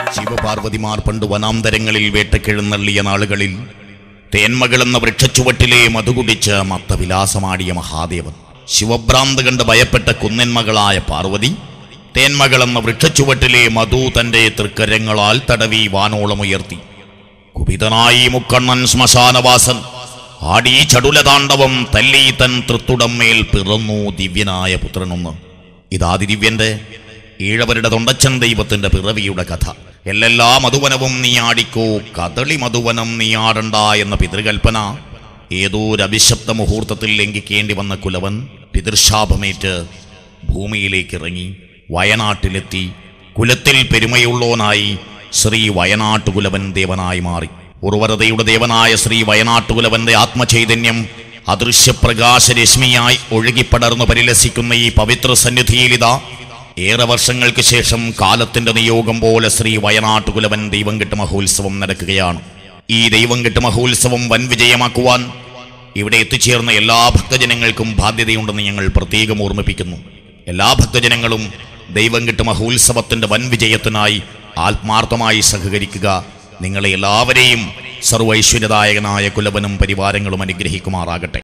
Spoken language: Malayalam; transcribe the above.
ശിവപാർവതിമാർ പണ്ട് വനാന്തരങ്ങളിൽ വേട്ടക്കിഴുന്നള്ളിയ നാളുകളിൽ തേന്മകളെന്ന വൃക്ഷച്ചുവട്ടിലെ മധുകുടിച്ച് മത്തവിലാസമാടിയ മഹാദേവൻ ശിവഭ്രാന്ത് കണ്ട് ഭയപ്പെട്ട കുന്നന്മകളായ പാർവതി തേന്മകളെന്ന വൃക്ഷച്ചുവട്ടിലെ മധു തന്റെ തൃക്കരങ്ങളാൽ തടവി വാനോളമുയർത്തി കുപിതനായി മുക്കണ്ണൻ ശ്മശാനവാസൻ ആടി ചടുലതാണ്ഡവം തല്ലി തൻ തൃത്തുടമ്മേൽ പിറന്നു ദിവ്യനായ പുത്രനൊന്ന് ഇതാതിദിവ്യന്റെ ഈഴവരുടെ തൊണ്ടച്ചൻ ദൈവത്തിന്റെ പിറവിയുടെ കഥ എല്ലെല്ലാ മധുവനവും നീ ആടിക്കോ കദളി മധുവനം നീ ആടണ്ട എന്ന പിതൃകൽപ്പന ഏതോ ഒരു അഭിശപ്ത മുഹൂർത്തത്തിൽ ലംഘിക്കേണ്ടി വന്ന കുലവൻ പിതൃശാപമേറ്റ് ഭൂമിയിലേക്ക് ഇറങ്ങി വയനാട്ടിലെത്തി കുലത്തിൽ പെരുമയുള്ളോനായി ശ്രീ വയനാട്ടുകുലവൻ ദേവനായി മാറി ഉർവരതയുടെ ദേവനായ ശ്രീ വയനാട്ടുകുലവന്റെ ആത്മചൈതന്യം അദൃശ്യപ്രകാശരശ്മിയായി ഒഴുകിപ്പടർന്നു പരിലസിക്കുന്ന ഈ പവിത്ര സന്നിധിയിലിതാ ഏറെ വർഷങ്ങൾക്ക് ശേഷം കാലത്തിന്റെ നിയോഗം പോലെ ശ്രീ വയനാട്ടുകുലവൻ ദൈവം കെട്ട് മഹോത്സവം നടക്കുകയാണ് ഈ ദൈവം കെട്ട് മഹോത്സവം വൻ വിജയമാക്കുവാൻ ഇവിടെ എത്തിച്ചേർന്ന എല്ലാ ഭക്തജനങ്ങൾക്കും ബാധ്യതയുണ്ടെന്ന് ഞങ്ങൾ പ്രത്യേകം ഓർമ്മിപ്പിക്കുന്നു എല്ലാ ഭക്തജനങ്ങളും ദൈവം കിട്ട മഹോത്സവത്തിന്റെ വൻ വിജയത്തിനായി ആത്മാർത്ഥമായി സഹകരിക്കുക നിങ്ങളെ എല്ലാവരെയും സർവൈശ്വര്യദായകനായ കുലവനും പരിവാരങ്ങളും അനുഗ്രഹിക്കുമാറാകട്ടെ